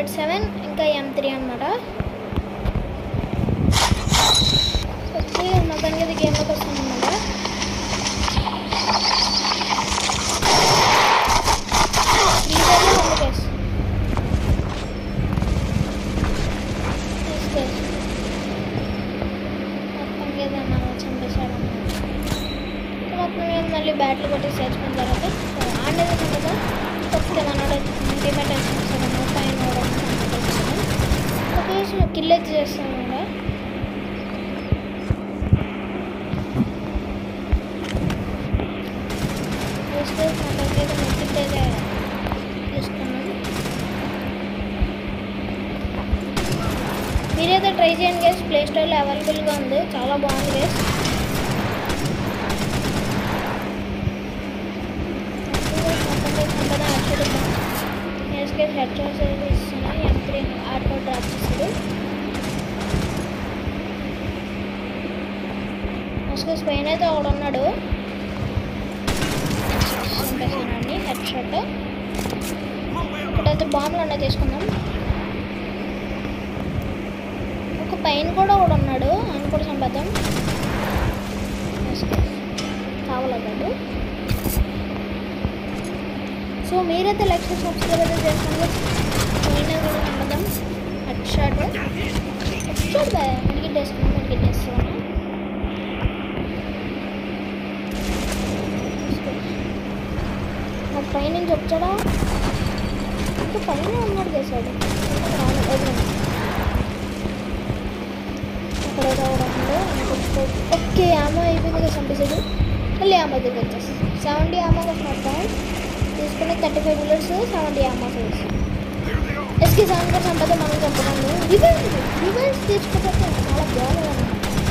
Forty seven ఇంకా M three అనమాట వచ్చి మొత్తానికి ఇది గేమ్లోకి వస్తుంది అనమాట మళ్ళీ బ్యాట్లు కొట్టి చేర్చుకున్న తర్వాత ఆడేది ఉండగా తప్పితే మనోడు ఇంటిమేట్ వేసుకొస్తాను పైన ఒక కిల్ అయితే చేస్తాను కూడా చూస్తే నాకైతే మెట్టిట్ అయితే తీసుకున్నాను మీరైతే ట్రై చేయండి గేస్ ప్లే స్టోర్లో అవైలబుల్గా ఉంది చాలా బాగుంది గేస్ ఎస్కేస్ హెడ్ షాట్స్ అయితే ఇస్తున్నాయి ఎం త్రీ ఆటో డ్రాప్ చేసాడు ఎస్కేస్ పైన అయితే ఒకడు ఉన్నాడు చంపేసానండి హెడ్ షాట్ ఇక్కడైతే బాంబులు అన్నీ తీసుకుందాం ఒక పైన కూడా ఒకడు ఉన్నాడు అని కూడా చంపేద్దాం కావలేదు సో మీరైతే లైక్ చేసి సబ్స్క్రైబ్ అయితే చేసుకోండి పైన కూడా చంపేద్దాం హెడ్ షాట్ హెడ్ షాట్ మనకి వేసుకున్నాం మనకి వేస్తున్నాను నాకు పైనుంచి వచ్చాడా ఇంకా పైన ఉన్నాడు చేశాడు అక్కడ ఏదో ఉన్నాడు ఓకే ఆమె అయిపోయింది కదా చంపేసాడు మళ్ళీ ఆమె దగ్గర వచ్చేసి సెవెంటీ ఆమె కోసం మొత్తం తీసుకుని థర్టీ ఫైవ్ బుల్లెట్స్ సెవెంటీ ఆమె సైజ్ ఎస్కి సెవెన్ కూడా చంపదే మనం చంపదాము రివెన్స్ రివెన్స్ తీసుకుంటే చాలా బాగుంది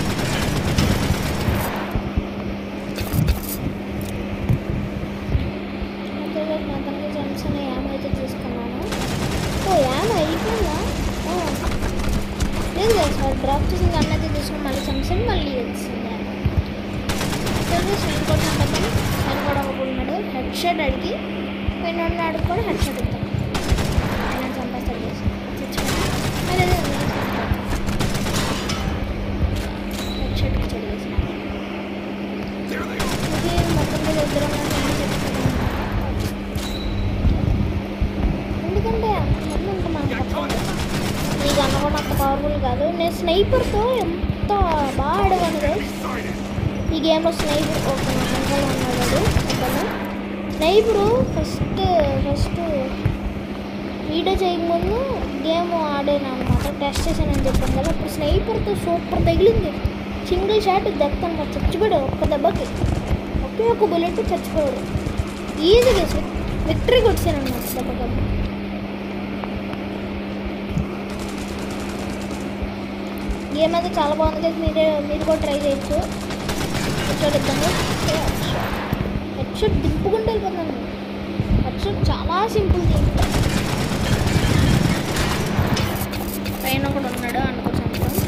అతనికి జెమ్సన్ యామ్ అయితే తీసుకున్నాను ఓ యామ్ అయిపోయిందా ఓ. లేదు కదా సార్ డ్రాప్ చేసిన గన్ అయితే తీసుకుని మళ్ళీ జెమ్సన్ మళ్ళీ వచ్చింది సైన్ కూడా చంపేద్దాం సైన్ కూడా ఒక ఉన్నాడు హెడ్ షాట్ అడిగి పైన ఉన్నాడు కూడా హెడ్ షాట్ ఇద్దాం ఆయన చంపేస్తాడు చేసి హెడ్ షాట్ ఇచ్చాడు చేసిన ఇది మొత్తం మీద ఇద్దరం నేను చెప్తాను ఎందుకంటే అంతమంది ఇంకా మనకు తప్పదు నీకు అన్న కూడా అంత పవర్ఫుల్ కాదు నేను స్నైపర్తో ఎంత బాగా ఆడేవాను guys. ఈ గేమ్లో స్నైపర్ ఒక వెనకాల ఉన్నాడు చెప్పాను స్నైపరు ఫస్ట్ ఫస్ట్ వీడియో చేయకముందు గేమ్ ఆడాను అనమాట టెస్ట్ చేశానని చెప్పాను కదా అప్పుడు స్నైపర్తో సూపర్ తగిలింది సింగిల్ షాట్ డెత్ అనమాట చచ్చిపోయాడు ఒక్క దెబ్బకి ఒకే ఒక బుల్లెట్ చచ్చిపోయాడు ఈజీగా విక్టరీ కొట్టాను అనమాట దెబ్బకి గేమ్ అయితే చాలా బాగుంది కదా మీరే మీరు కూడా ట్రై చేయొచ్చు హెడ్షాట్ ఇద్దాము హెడ్షాట్ దింపుకుంటూ వెళ్ళిపోతున్నాను హెడ్షాట్ చాలా సింపుల్ థింగ్ పైన ఒకడు ఉన్నాడు అనుకోసం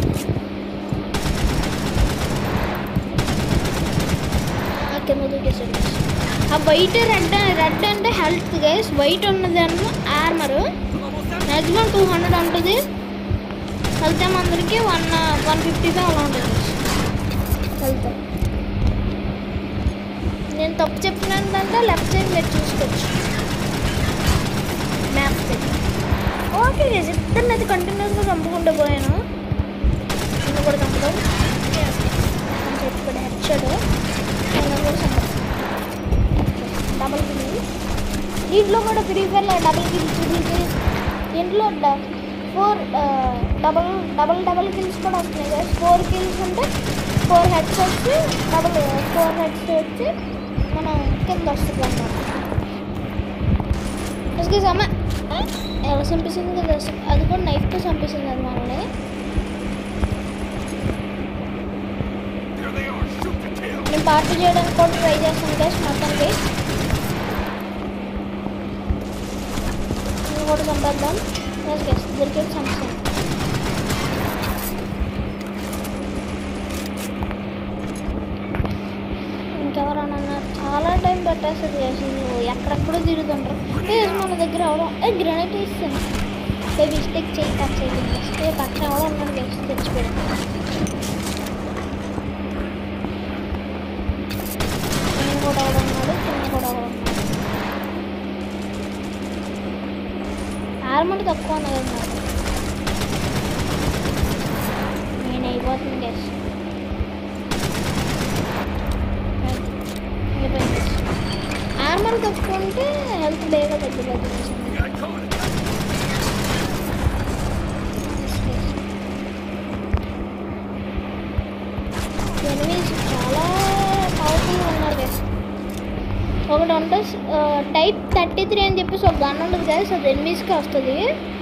కింద దూకేసాడు ఆ వైట్ రెడ్ రెడ్ అంటే హెల్త్ గైస్ వైట్ ఉన్నదేమో ఆర్మర్ మ్యాక్సిమం టూ హండ్రెడ్ ఉంటుంది హెల్త్ ఏమో అందరికి వన్ వన్ ఫిఫ్టీ ఫైవ్ అలా ఉంటుంది హెల్త్ నేను తప్పు చెప్పినందంటే లెఫ్ట్ సైడ్ మీరు చూసుకోవచ్చు మ్యాప్ సైడ్ ఓకే గైస్ ఇద్దరిని అయితే కంటిన్యూస్గా చంపుకుంటూ పోయాను నిన్ను కూడా చంపుతాం చెప్పాడు హెడ్ షాట్ నేను కూడా చంపాను డబల్ కిల్ దీంట్లో కూడా ఫ్రీ ఫైర్లో డబల్ కిల్స్ దీంట్లో దీంట్లో four double double double kills కూడా వస్తున్నాయి కదా ఫోర్ కిల్స్ ఉంటే ఫోర్ హెడ్స్ వచ్చి డబల్ ఫోర్ హెడ్స్ వచ్చి మనం కింద వస్తుంది అన్నమాట ఎస్కే సమ ఎలా చంపేసింది కదా అది కూడా నైఫ్తో చంపేసింది అది మనల్ని There they are. Shoot to kill. నేను పార్టీ చేయడానికి కూడా ట్రై చేస్తాను గైస్ మొత్తానికి ఇది కూడా చంపేద్దాం ఎస్ గైస్ దొరికి చంపేస్తాను ఇంకెవరన్నా చాలా టైం పెట్టేస్తుంది గైస్ నువ్వు ఎక్కడెక్కడో తిరుగుతుంటారు ఏ మన దగ్గర అవడం ఏ గ్రానైట్ ఇస్తాను బై మిస్టేక్ చేయి కట్ చేయండి వస్తే పక్కన కూడా ఉన్నాడు గెస్ట్ తెచ్చిపోయాడు నేను కూడా ఒకడు ఉన్నాడు చిన్న కూడా ఒకడు ఉన్నాడు ఆర్మర్ తక్కువ ఉన్నది ఉన్నారు నేను అయిపోతుంది గెస్ట్ ఆర్మర్ తక్కువ ఉంటే హెల్త్ బేగా తగ్గిపోతుంది We got a cone attack. Enemies చాలా పవర్ఫుల్గా ఉన్నారు గైస్ ఒకటి ఉంటే టైప్ థర్టీ త్రీ అని చెప్పేసి ఒక గన్ ఉంటుంది గైస్ అది ఎనిమిస్కి వస్తుంది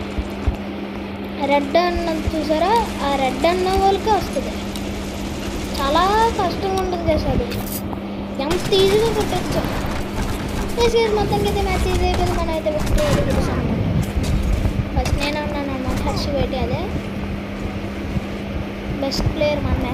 రెడ్ అన్న చూసారా ఆ రెడ్ అన్న వాళ్ళకి వస్తుంది చాలా కష్టంగా ఉంటుంది గైస్ అది ఎంత ఈజీగా కొట్టచ్చు ఎస్ గైస్ మొత్తానికి అయితే మ్యాచ్ ఈజీ అయిపోయింది మనం అయితే విక్టరీ ఫస్ట్ నేను ఉన్నాను అన్నమాట హర్ష పెట్టి అదే బెస్ట్ ప్లేయర్ మన్నే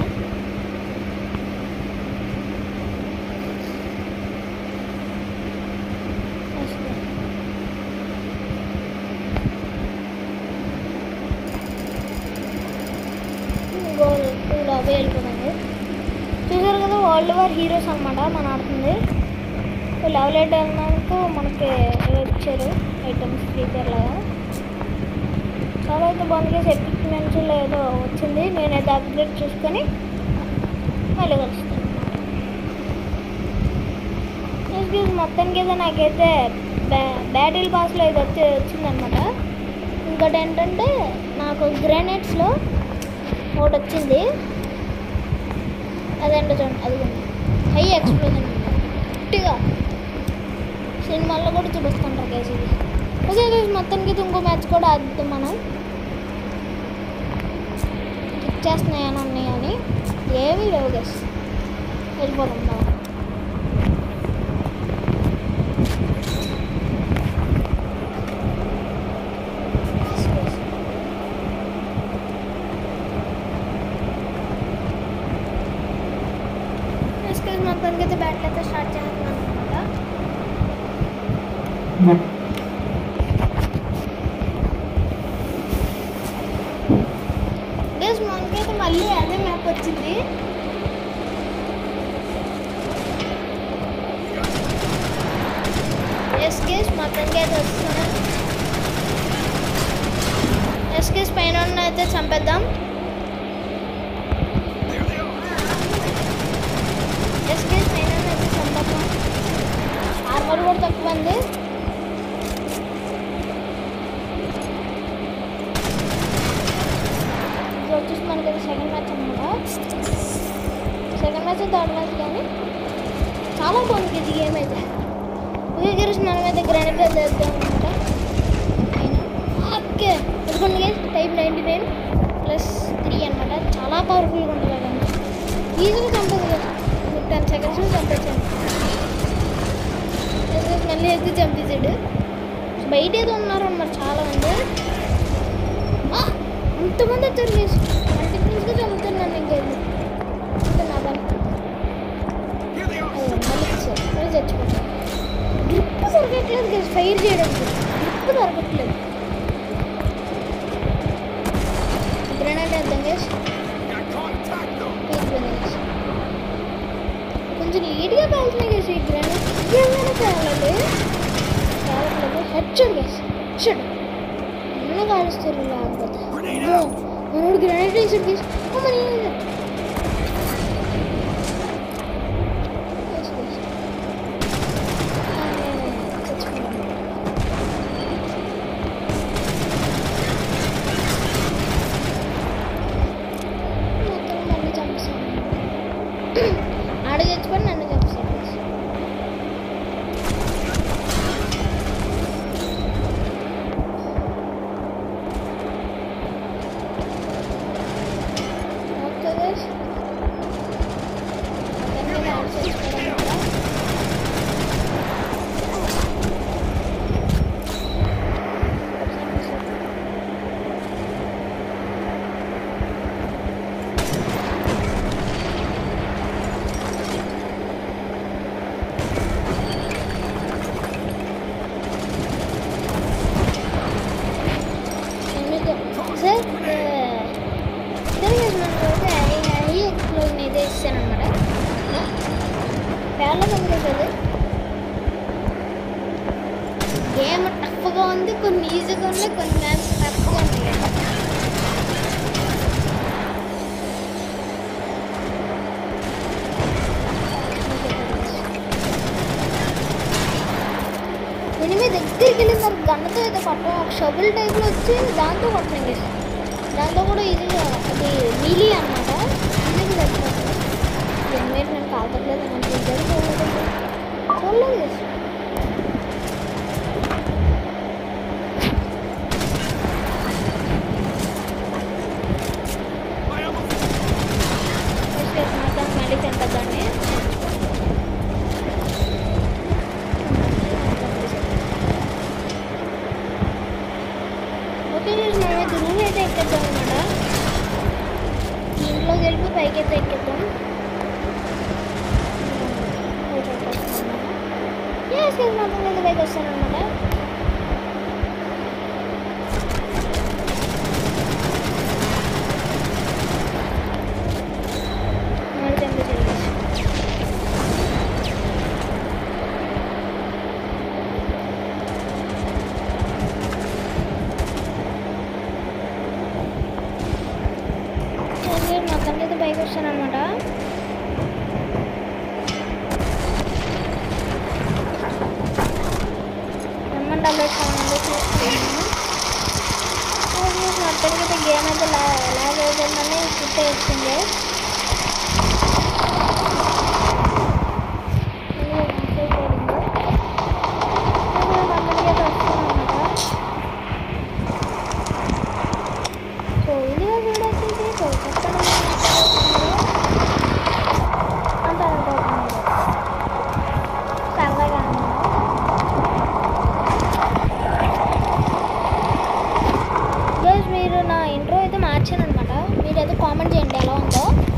గోల్ టూలో అవే వెళ్ళిపోతుంది చూసారు కదా వరల్డ్ వార్ హీరోస్ అనమాట మన ఆడుతుంది లెవెల్ ఎయిట్ వెళ్ళినాక మనకి ఇవి ఇచ్చారు ఐటమ్స్ ఫ్రీచర్ లాగా చాలా అయితే బాగుంది ఎక్విప్మెంట్స్లో ఏదో వచ్చింది నేనైతే అప్గ్రేడ్ చూసుకొని మళ్ళీ కలుస్తాను ఎక్స్క్యూజ్ మొత్తానికి అయితే నాకైతే బ్యా బ్యాటిల్ పాస్లో ఇది వచ్చి వచ్చిందనమాట ఇంకోటి ఏంటంటే నాకు గ్రానైట్స్లో ఒకటి వచ్చింది అదేంటో చూడండి అది హై ఎక్స్ప్లోజన్ గట్టిగా సినిమాల్లో కూడా చూపిస్తుంటారు కేసు ఇది ఓకే guys, మొత్తానికి అయితే ఇంకో మ్యాచ్ కూడా ఆడుతాం మనం కిక్ చేస్తున్నాయని ఉన్నాయని ఏమీ లేవు గెస్ వెళ్ళిపోతాం మనం ఎస్కేస్ మొత్తానికి అయితే బ్యాట్లు అయితే స్టార్ట్ చేస్తున్నాను అనమాట గేస్ మనకైతే మళ్ళీ అదే మ్యాప్ వచ్చింది ఎస్ కేస్ మొత్తానికి అయితే వస్తున్నాను ఎస్ కేస్ పైన ఉన్న అయితే చంపేద్దాం There they are. Yes case పైన ఉన్న అయితే చంపేద్దాం ఆర్మర్ కూడా తక్కువ ఉంది ఇది వచ్చేసి మనకి సెకండ్ మ్యాచ్ అనమాట సెకండ్ మ్యాచ్ థర్డ్ మ్యాచ్ కానీ చాలా బాగుంది ఇది గేమ్ అయితే ఓకే గిరీష్ మనం అయితే గ్రానైట్ చేద్దాం అనమాట ఓకే ఇదిగోండి guys type ninety nine plus three అనమాట చాలా పవర్ఫుల్గా ఉంటుంది అదండి ఈజీగా చంపదు కదా టెన్ సెకండ్స్లో చంపేసాను మళ్ళీ ఎత్తి చంపేసాడు బయట ఏదో ఉన్నారు మరి చాలా మంది ఆ! అంతమంది వచ్చారు గేస్ కంటిన్యూస్గా చంపుతున్నాను ఇంకేంది ఇంకా నా పని Here they are. అయ్యో, మళ్ళీ ఇచ్చారు. మళ్ళీ చచ్చిపోతాను గ్రిప్ దొరకట్లేదు గేస్ ఫైర్ చేయడానికి గ్రిప్ దొరకట్లేదు గ్రెనేడ్ వేద్దాం guys Got caught attack though. అయిపోయింది గేస్ కొంచెం లేట్గా కాల్తున్నాయి గేస్ ఈ గ్రెనేడ్ ఏమైనా కావాలి కావట్లేదు హెడ్షడ్ గేస్ హెడ్షడ్ అన్న కాలుస్తారు లేకపోతే Grenade అమ్మో, out. మనోడు గ్రెనేడ్ వేసాడు గేస్ అమ్మని చచ్చిపోయాను మొత్తం నన్ను చంపేశాను ఆడ చచ్చిపోయి నన్ను చంపేశాడు ఓకే గైస్ అతన్ని ఆడ చచ్చిపోవడం వల్ల వెళ్ళదండి అది గేమ్ టఫ్గా ఉంది కొన్ని ఈజీగా ఉన్నాయి కొన్ని మ్యాప్స్ టఫ్గా ఉన్నాయి ఎనిమిది దగ్గరికి వెళ్ళిన తర్వాత గన్నతో అయితే కొట్టం ఒక షబుల్ టైప్లో వచ్చి దాంతో కొట్టండి దాంతో కూడా ఈజీగా అది నీలి అనమాట ఈజీగా సరిపోతుంది ఎనిమిది నేను కాకట్లేదు నేను చూడలేదు చూడలేదు చూడలేదు I almost మాత్రం మెడిసిన్ కదండి ఓకే గైస్ మనమైతే రూమ్ అయితే ఎక్కేద్దాం అనమాట ఇంట్లోకి వెళ్ళి పైకి అయితే ఎక్కేద్దాం ఎస్ గైస్ మాత్రం అయితే పైకి వస్తాను అనమాట మెడిసిన్ చేయాలి నేను మొత్తం అయితే పైకి వస్తాను అనమాట ఎమ్మని డబ్బులు ఇస్తానండి చూస్తున్నాను మొత్తానికి గేమ్ అయితే లా లాగ్ అవుతుందని ఫుట్ వచ్చింది సో ఇది వీడియో వచ్చేసి సో చెప్తాను అంటారు అనుకుంటున్నాను సరదాగా గైస్ మీరు నా ఇంట్రో అయితే మార్చాను అనమాట మీరు అయితే కామెంట్ చేయండి ఎలా ఉందో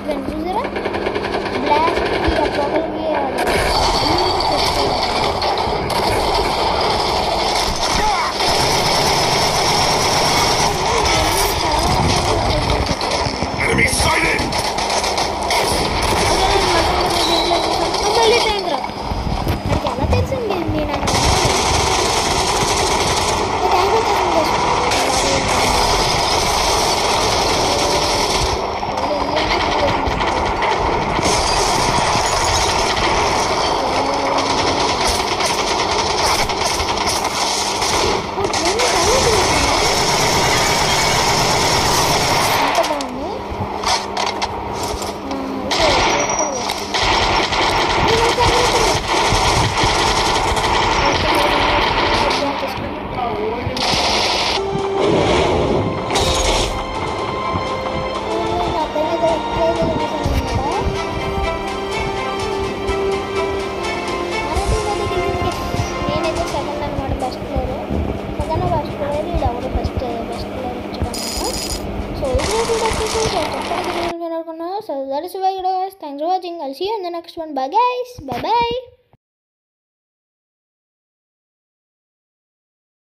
ఫ్రెండ్ చూసారా బ్లాస్ట్కి ఆ పొగలకి Enemy sighted! మళ్ళీ ట్యాంక్ రా నాకు ఎలా తెలిసింది నేను ట్యాంక్ ఎంత బాగుంది నేనైతే సెకండ్ అనమాట best player second best player ఇది ఎవరు బెస్ట్ బెస్ట్ ప్లేయర్ వచ్చాడనమాట సో ఇది వీడియో వచ్చేసి సో చెప్పడానికి అనుకున్నా so that is why thanks for watching I'll see you in the next one bye guys bye by